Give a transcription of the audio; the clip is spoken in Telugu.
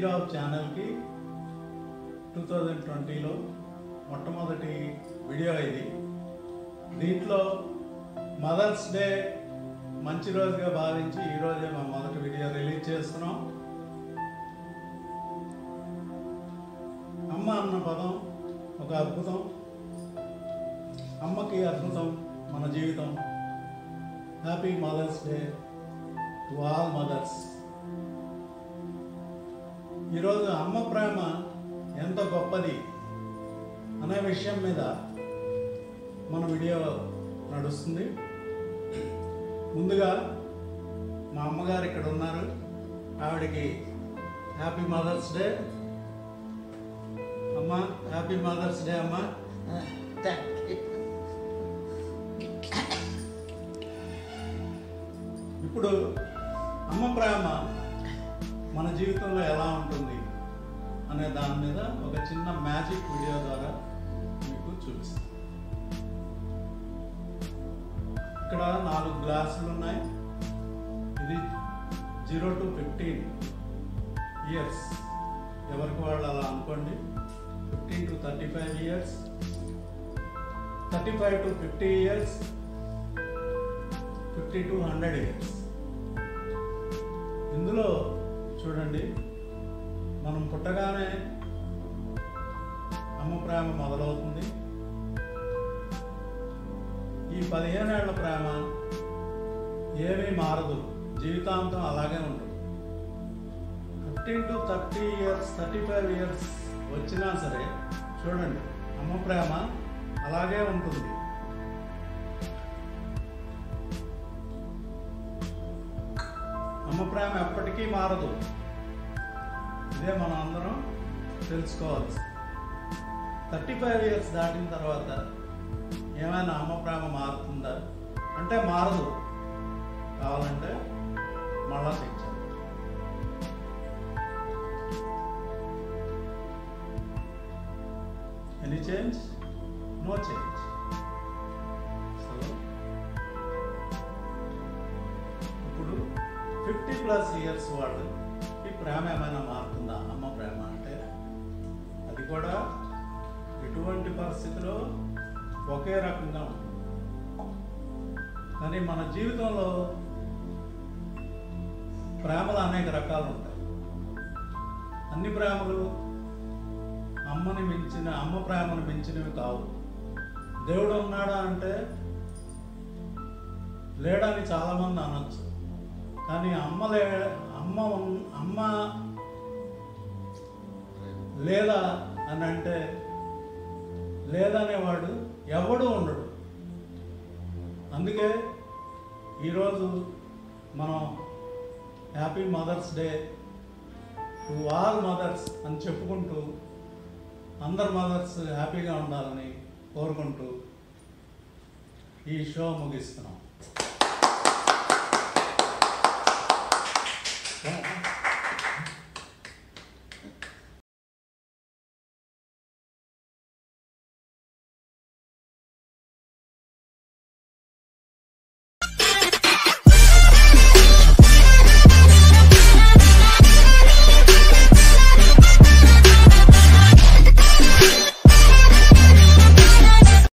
రావు ఛానల్కి టూ థౌజండ్ ట్వంటీలో మొట్టమొదటి వీడియో ఇది దీంట్లో మదర్స్ డే మంచి రోజుగా భావించి ఈరోజే మా మొదటి వీడియో రిలీజ్ చేస్తున్నాం అమ్మ అన్న పదం ఒక అద్భుతం అమ్మకి అద్భుతం మన జీవితం happy mother's day to all mothers ఈరోజు అమ్మ ప్రేమ ఎంత గొప్పది అనే విషయం మీద మన వీడియో నడుస్తుంది ముందుగా మా అమ్మగారు ఇక్కడ ఉన్నారు ఆవిడకి హ్యాపీ మదర్స్ డే అమ్మ హ్యాపీ మదర్స్ డే అమ్మ థ్యాంక్ యూ ఇప్పుడు అమ్మ ప్రేమ మన జీవితంలో ఎలా ఉంటుంది అనే దాని మీద ఒక చిన్న మ్యాజిక్ వీడియో ద్వారా మీకు చూపిస్తాను ఇక్కడ నాలుగు గ్లాసులు ఉన్నాయి ఇది జీరో టు ఫిఫ్టీన్ ఇయర్స్ ఎవరికి వాళ్ళు అలా అనుకోండి fifteen to thirty five years thirty five to fifty years fifty to hundred years ఇందులో చూడండి మనం పుట్టగానే అమ్మ ప్రేమ మొదలవుతుంది ఈ పదిహేనేళ్ల ప్రేమ ఏమీ మారదు జీవితాంతం అలాగే ఉంటుంది fifteen to thirty years thirty five years వచ్చినా సరే చూడండి అమ్మ ప్రేమ అలాగే ఉంటుంది అమ్మ ప్రేమ ఎప్పటికీ మారదు ఇదే మనం అందరం తెలుసుకోవాలి థర్టీ ఫైవ్ ఇయర్స్ దాటిన తర్వాత ఏమైనా అమ్మ ప్రేమ మారుతుందా అంటే మారదు కావాలంటే మళ్ళా చెక్ చేయాలి any change no change so ఇప్పుడు ఫిఫ్టీ ప్లస్ ఇయర్స్ వాళ్ళు ఈ ప్రేమ ఏమైనా మారుతుందా అమ్మ ప్రేమ అంటే అది కూడా ఎటువంటి పరిస్థితిలో ఒకే రకంగా ఉంటుంది కానీ మన జీవితంలో ప్రేమలు అనేక రకాలు ఉంటాయి అన్ని ప్రేమలు అమ్మని మించిన అమ్మ ప్రేమను మించినవి కావు దేవుడు ఉన్నాడా అంటే లేడని చాలామంది అనొచ్చు కానీ అమ్మ లే అమ్మ ఉన్- అమ్మ లేదా అని అంటే లేదనేవాడు ఎవడు ఉండడు అందుకే ఈరోజు మనం happy mother's day to all mothers అని చెప్పుకుంటూ అందరు మదర్స్ హ్యాపీగా ఉండాలని కోరుకుంటూ ఈ షో ముగిస్తున్నాం థ్యాంక్